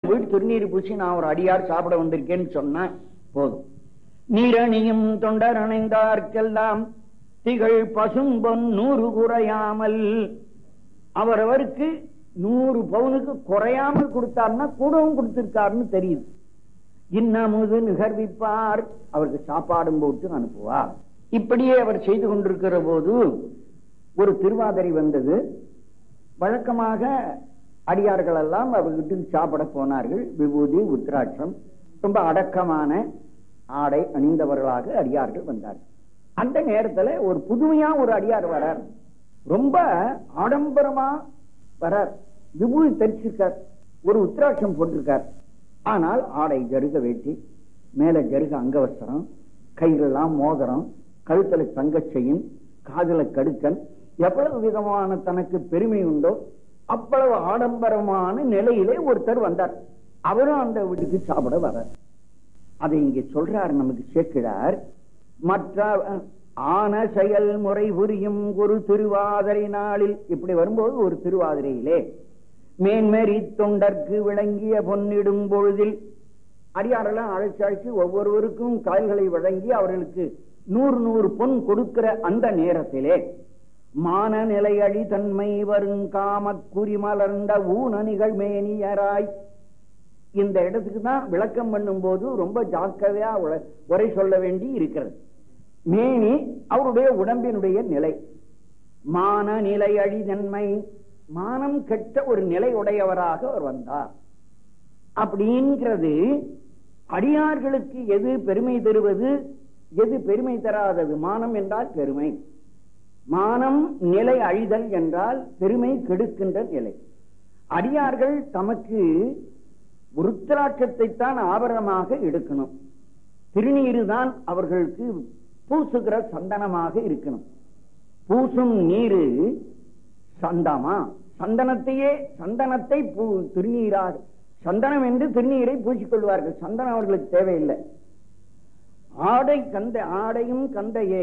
போயிட்டு திருநீர் பூசி நான் ஒரு அடியார் சாப்பிட வந்திருக்கேன்னு சொன்னா போதும் நீரணியும் தொண்டர் அணைந்தார்க்கெல்லாம் திகழ் பசும்பொன் நூறு குறையாமல் அவரவருக்கு நூறு பவுனுக்கு குறையாமல் கொடுத்தாருன்னா கூடவும் கொடுத்திருக்காருன்னு தெரியுது இன்னமுது நிகர்விப்பார் அவருக்கு சாப்பாடும் போட்டு அனுப்புவார் இப்படியே அவர் செய்து கொண்டிருக்கிற போது ஒரு திருவாதிரை வந்தது வழக்கமாக அடியார்கள் எல்லாம் அவர் வீட்டுக்கு சாப்பிட போனார்கள் விபூதி உத்ராட்சம் ரொம்ப அடக்கமான ஆடை அணிந்தவர்களாக அடியார்கள் வந்தார்கள் அந்த நேரத்துல ஒரு புதுமையா ஒரு அடியார் வரார் ரொம்ப ஆடம்பரமா வரார் விபூதி தரிச்சிருக்கார் ஒரு உத்ராட்சம் போட்டிருக்கார் ஆனால் ஆடை ஜருக வேட்டி மேல ஜருக அங்கவஸ்திரம் கையிலெல்லாம் மோதிரம் கழுத்துல தங்கச் செயின் காதுல கடுக்கன் எவ்வளவு விதமான தனக்கு பெருமை உண்டோ அவ்வளவு ஆடம்பரமான நிலையிலே ஒருத்தர் வந்தார் அவரும் அந்த வீட்டுக்கு சாப்பிட வர்றார் அதை இங்கே சொல்றார் நமக்கு சேர்க்கிறார் மற்ற அஹ், ஆன செயல் முறை புரியும் ஒரு திருவாதிரை நாளில் இப்படி வரும்போது ஒரு திருவாதிரையிலே மேன்மேறி தொண்டர்க்கு விளங்கிய பொன்னிடும் பொழுதில் அடியாரெல்லாம் அழைச்சு அழைச்சு ஒவ்வொருவருக்கும் கால்களை வழங்கி அவர்களுக்கு நூறு நூறு பொன் கொடுக்கிற அந்த நேரத்திலே மான நிலையழி தன்மை வரும் காமக் குறி மலர்ந்த ஊனணிகள் மேனியராய் இந்த இடத்துக்கு தான் விளக்கம் பண்ணும் போது ரொம்ப ஜாக்கிரதையா உர- உரை சொல்ல வேண்டி இருக்கிறது மேனி அவருடைய உடம்பினுடைய நிலை மான நிலை அழிதன்மை மானம் கெட்ட ஒரு நிலை உடையவராக அவர் வந்தார் அப்படிங்கிறது அடியார்களுக்கு எது பெருமை தருவது எது பெருமை தராதது மானம் என்றால் பெருமை மானம் நிலை அழிதல் என்றால் பெருமை கெடுக்கின்ற நிலை அடியார்கள் தமக்கு உருத்திராட்சத்தை தான் ஆபரணமாக எடுக்கணும் திருநீரு தான் அவர்களுக்கு பூசுகிற சந்தனமாக இருக்கணும் பூசும் நீரு சந்தமா சந்தனத்தையே சந்தனத்தை பூ திருநீராக சந்தனம் என்று திருநீரை பூசிக்கொள்வார்கள் சந்தனம் அவர்களுக்கு தேவையில்லை ஆடை கந்த ஆடையும் கந்தையே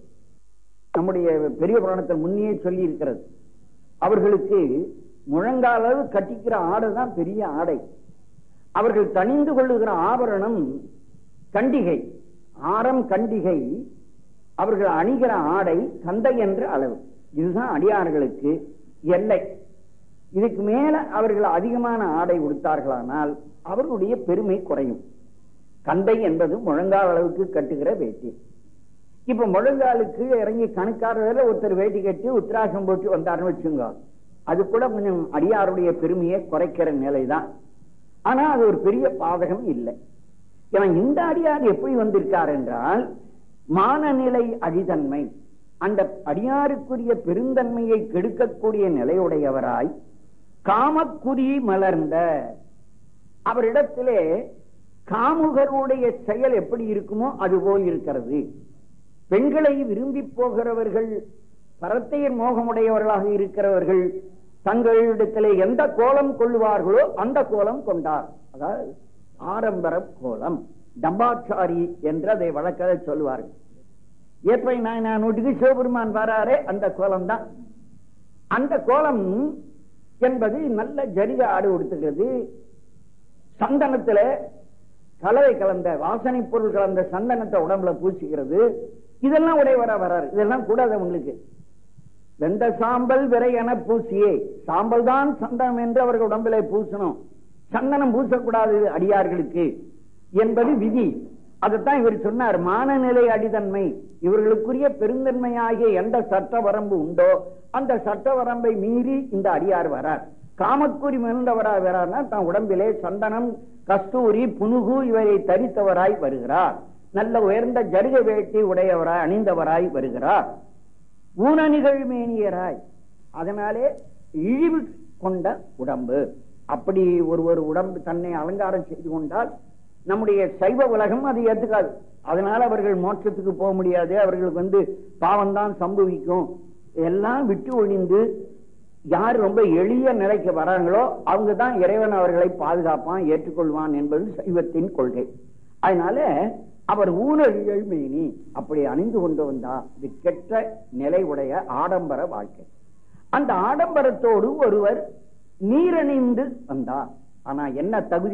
நம்முடைய பெரிய புராணத்தில் முன்னே சொல்லி இருக்கிறது அவர்களுக்கு முழங்கால அளவு கட்டிக்கிற ஆடை தான் பெரிய ஆடை அவர்கள் தணிந்து கொள்ளுகிற ஆபரணம் கண்டிகை ஆரம் கண்டிகை அவர்கள் அணிகிற ஆடை கந்தை என்ற அளவு இதுதான் அடியார்களுக்கு எல்லை இதுக்கு மேல அவர்கள் அதிகமான ஆடை உடுத்தார்களானால் அவர்களுடைய பெருமை குறையும் கந்தை என்பது முழங்கால் அளவுக்கு கட்டுகிற வேட்டி இப்ப முழங்காலுக்கு இறங்கி கணக்காரர்ல ஒருத்தர் வேட்டி கட்டி உத்திராசம் போட்டு வந்தாருன்னு வச்சுங்க அது கூட கொஞ்சம் அடியாருடைய பெருமையை குறைக்கிற நிலைதான் ஆனா அது ஒரு பெரிய பாதகம் இல்லை ஏன்னா இந்த அடியார் எப்படி வந்திருக்கார் என்றால் மானநிலை அழிதன்மை அந்த அடியாருக்குரிய பெருந்தன்மையை கெடுக்கக்கூடிய நிலையுடையவராய் காமக்குறி மலர்ந்த அவரிடத்திலே காமுகருடைய செயல் எப்படி இருக்குமோ அது போல் இருக்கிறது பெண்களை விரும்பி போகிறவர்கள் பரத்தையின் மோகமுடையவர்களாக இருக்கிறவர்கள் தங்களிடத்திலே எந்த கோலம் கொள்வார்களோ அந்த கோலம் கொண்டார் அதாவது ஆரம்பர கோலம் டம்பாச்சாரி என்று அதை வழக்கதை சொல்லுவார்கள் ஏற்பை நான் வீட்டுக்கு சிவபெருமான் வராரே அந்த கோலம் தான் அந்த கோலம் என்பது நல்ல ஜரிக ஆடு உடுத்துகிறது சந்தனத்துல கலவை கலந்த வாசனை பொருள் கலந்த சந்தனத்தை உடம்புல பூசிக்கிறது இதெல்லாம் உடையவரா வராரு இதெல்லாம் கூடாது உங்களுக்கு வெந்த சாம்பல் விரை என பூசியே சாம்பல் தான் சந்தனம் என்று அவர்கள் உடம்பிலே பூசணும் சந்தனம் பூசக்கூடாது அடியார்களுக்கு என்பது விதி அதைத்தான் இவர் சொன்னார் மானநிலை அடிதன்மை இவர்களுக்குரிய பெருந்தன்மையாகிய எந்த சட்ட வரம்பு உண்டோ அந்த சட்ட வரம்பை மீறி இந்த அடியார் வரார் காமக்குறி மிகுந்தவராய் வரார்னா தன் உடம்பிலே சந்தனம் கஸ்தூரி புனுகு இவரை தரித்தவராய் வருகிறார் நல்ல உயர்ந்த ஜருக வேட்டி உடையவராய் அணிந்தவராய் வருகிறார் ஊனணிகள் மேனியராய் அதனாலே இழிவு கொண்ட உடம்பு அப்படி ஒரு ஒரு உடம்பு தன்னை அலங்காரம் செய்து கொண்டால் நம்முடைய சைவ உலகம் அது ஏத்துக்காது அதனால அவர்கள் மோட்சத்துக்கு போக முடியாது அவர்களுக்கு வந்து பாவம் தான் சம்பவிக்கும் எல்லாம் விட்டு ஒழிந்து யார் ரொம்ப எளிய நிலைக்கு வராங்களோ அவங்க தான் இறைவன் அவர்களை பாதுகாப்பான் ஏற்றுக்கொள்வான் என்பது சைவத்தின் கொள்கை அதனால அவர் ஊனழிகள் மேனி அப்படி அணிந்து கொண்டு வந்தா இது கெட்ட நிலை உடைய ஆடம்பர வாழ்க்கை அந்த ஆடம்பரத்தோடு ஒருவர் நீரணிந்து வந்தார் ஆனா என்ன தகுதி